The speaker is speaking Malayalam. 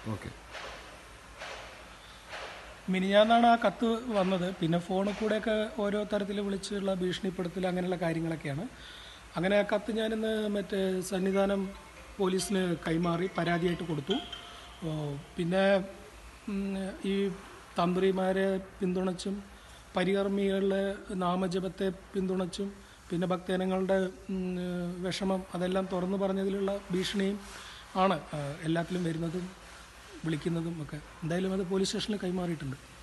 ഓക്കെ മിനിഞ്ഞാന്നാണ് ആ കത്ത് വന്നത് പിന്നെ ഫോണിൽ കൂടെയൊക്കെ ഓരോ തരത്തിൽ വിളിച്ചുള്ള ഭീഷണിപ്പെടുത്തൽ അങ്ങനെയുള്ള കാര്യങ്ങളൊക്കെയാണ് അങ്ങനെ ആ കത്ത് ഞാനിന്ന് മറ്റേ സന്നിധാനം പോലീസിന് കൈമാറി പരാതിയായിട്ട് കൊടുത്തു ഓ, പിന്നെ ഉം, ഈ തന്ത്രിമാരെ പിന്തുണച്ചും പരികർമ്മികളുടെ നാമജപത്തെ പിന്തുണച്ചും പിന്നെ ഭക്തജനങ്ങളുടെ ഉം, വിഷമം അതെല്ലാം തുറന്നു പറഞ്ഞതിലുള്ള ഭീഷണിയും ആണ് ആ, എല്ലാത്തിലും വരുന്നതും വിളിക്കുന്നതും ഒക്കെ എന്തായാലും അത് പോലീസ് സ്റ്റേഷനിൽ കൈമാറിയിട്ടുണ്ട്